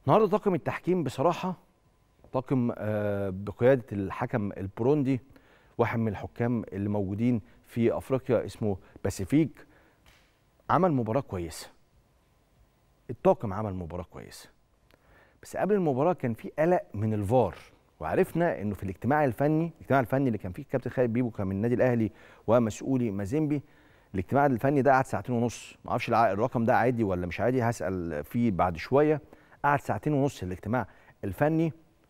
النهارده طاقم التحكيم بصراحه طاقم آه، بقياده الحكم البروندي واحد من الحكام اللي موجودين في افريقيا اسمه باسيفيك عمل مباراه كويسه الطاقم عمل مباراه كويسه بس قبل المباراه كان في قلق من الفار وعرفنا انه في الاجتماع الفني الاجتماع الفني اللي كان فيه الكابتن خالد بيبو كان من النادي الاهلي ومسؤولي مازيمبي الاجتماع الفني ده قعد ساعتين ونص ما اعرفش الع- الرقم ده عادي ولا مش عادي هسال فيه بعد شويه قعد ساعتين ونص الاجتماع الفني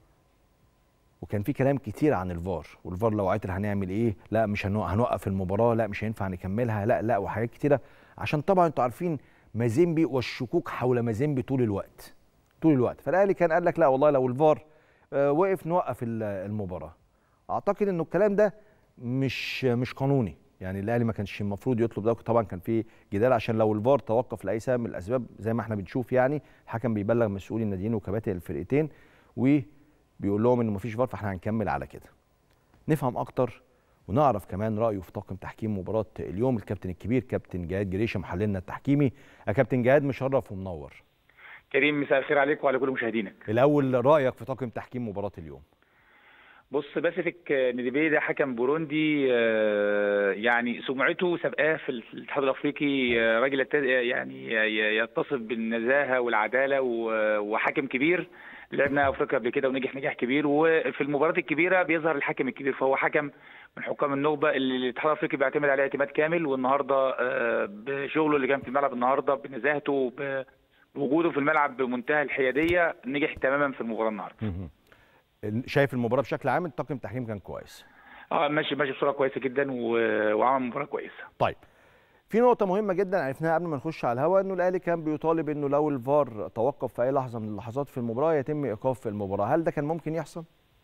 وكان في كلام كتير عن الفار والفار لو عطل هنعمل ايه لا مش هنو- هنوقف المباراه لا مش هينفع نكملها لا لا وحاجات كتيره عشان طبعا انتوا عارفين مازيمبي والشكوك حول مازيمبي طول الوقت طول الوقت فالاهلي كان قال لك لا والله لو الفار آه، وقف نوقف ال- المباراه اعتقد انه الكلام ده مش مش قانوني يعني الاهلي ما كانش المفروض يطلب ده طبعا كان في جدال عشان لو الفار توقف لاي سبب من الاسباب زي ما احنا بنشوف يعني الحكم بيبلغ مسؤولي الناديين وكباتن الفرقتين وبيقول لهم انه مفيش فار فاحنا هنكمل على كده نفهم اكتر ونعرف كمان رايه في طاقم تحكيم مباراه اليوم الكابتن الكبير كابتن جهاد جريشه محللنا التحكيمي يا كابتن جهاد مشرف ومنور كريم مساء الخير عليك وعلى كل مشاهدينك الاول رايك في طاقم تحكيم مباراه اليوم بص باسيفيك نديبي ده حكم بوروندي آه، يعني سمعته سابقاه في الاتحاد الافريقي آه، راجل يت- يعني يتصف بالنزاهه والعداله و- وحكم كبير لعبنا افريقيا قبل كده ونجح نجاح كبير وفي المباريات الكبيره بيظهر الحكم الكبير فهو حكم من حكام النخبه اللي الاتحاد الافريقي بيعتمد عليه اعتماد كامل والنهارده آه، بشغله اللي كان في الملعب النهارده بنزاهته ب- بوجوده في الملعب بمنتهى الحياديه نجح تماما في المباراه النهارده مهم. شايف المباراه بشكل عام طاقم التحكيم كان كويس اه ماشي ماشي بصوره كويسه جدا و- وعمل مباراه كويسه طيب في نقطة مهمة جدا عرفناها قبل ما نخش على الهواء انه الاهلي كان بيطالب انه لو الفار توقف في اي لحظة من اللحظات في المباراة يتم ايقاف المباراة، هل ده كان ممكن يحصل؟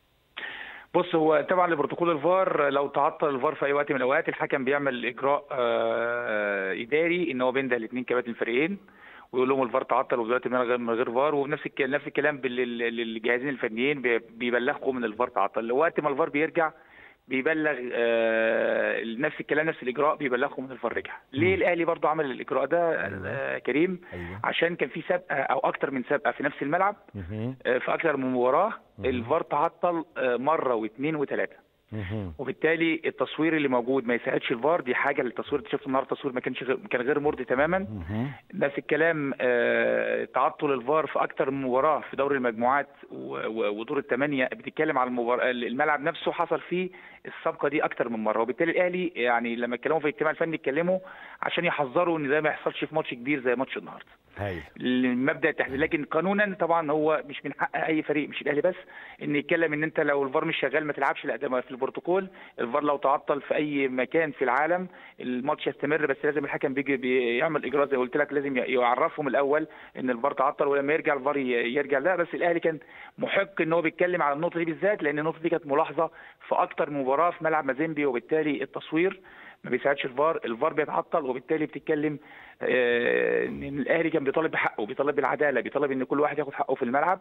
بص هو طبعا لبروتوكول الفار لو تعطل الفار في اي وقت من الاوقات الحكم بيعمل اجراء آه، اداري ان هو بينده الاثنين كباتن الفريقين ويقول لهم الفار تعطل ودلوقتي من غير من غير فار ونفس الك- نفس الكلام بال- للجهازين الفنيين بي- بيبلغوا من الفار تعطل وقت ما الفار بيرجع بيبلغ آه، نفس الكلام نفس الاجراء بيبلغهم ان الفار رجع ليه الاهلي برضو عمل الاجراء ده آه، كريم ايوه عشان كان في سابقه او اكتر من سابقه في نفس الملعب مهم. آه، في اكتر من مباراه مهم. الفار تعطل آه، مره واثنين وثلاثه مهم. وبالتالي التصوير اللي موجود ما يساعدش الفار دي حاجه التصوير اللي شفته النهارده تصوير ما كانش غير كان غير مرضي تماما مهم. نفس الكلام آه، تعطل الفار في اكتر من مباراه في دوري المجموعات و- و- ودور الثمانيه بتتكلم على المباراه الملعب نفسه حصل فيه السابقه دي اكتر من مره وبالتالي الاهلي يعني لما اتكلموا في الاجتماع الفني اتكلموا عشان يحذروا ان ده ما يحصلش في ماتش كبير زي ماتش النهارده هايل المبدا التحليل لكن قانونا طبعا هو مش من حق اي فريق مش الاهلي بس ان يتكلم ان انت لو الفار مش شغال ما تلعبش لا ده ما في البروتوكول الفار لو تعطل في اي مكان في العالم الماتش يستمر بس لازم الحكم بيجي بيعمل اجراء زي ما قلت لك لازم يعرفهم الاول ان الفار تعطل ولما يرجع الفار ي- يرجع لا بس الاهلي كان محق ان هو بيتكلم على النقطه دي بالذات لان النقطه دي كانت ملاحظه في اكتر من مباراه في ملعب مازيمبي وبالتالي التصوير ما بيساعدش الفار الفار بيتعطل وبالتالي بتتكلم آه، ان الاهلي كان بيطالب بحقه بيطالب بالعداله بيطالب ان كل واحد ياخد حقه في الملعب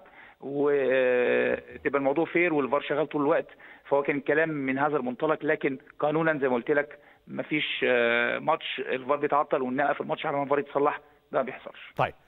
وتبقى الموضوع فير والفار شغال طول الوقت فهو كان كلام من هذا المنطلق لكن قانونا زي ما قلت لك مفيش آه، ماتش الفار بيتعطل ونوقف الماتش على ما الفار يتصلح ده ما بيحصلش طيب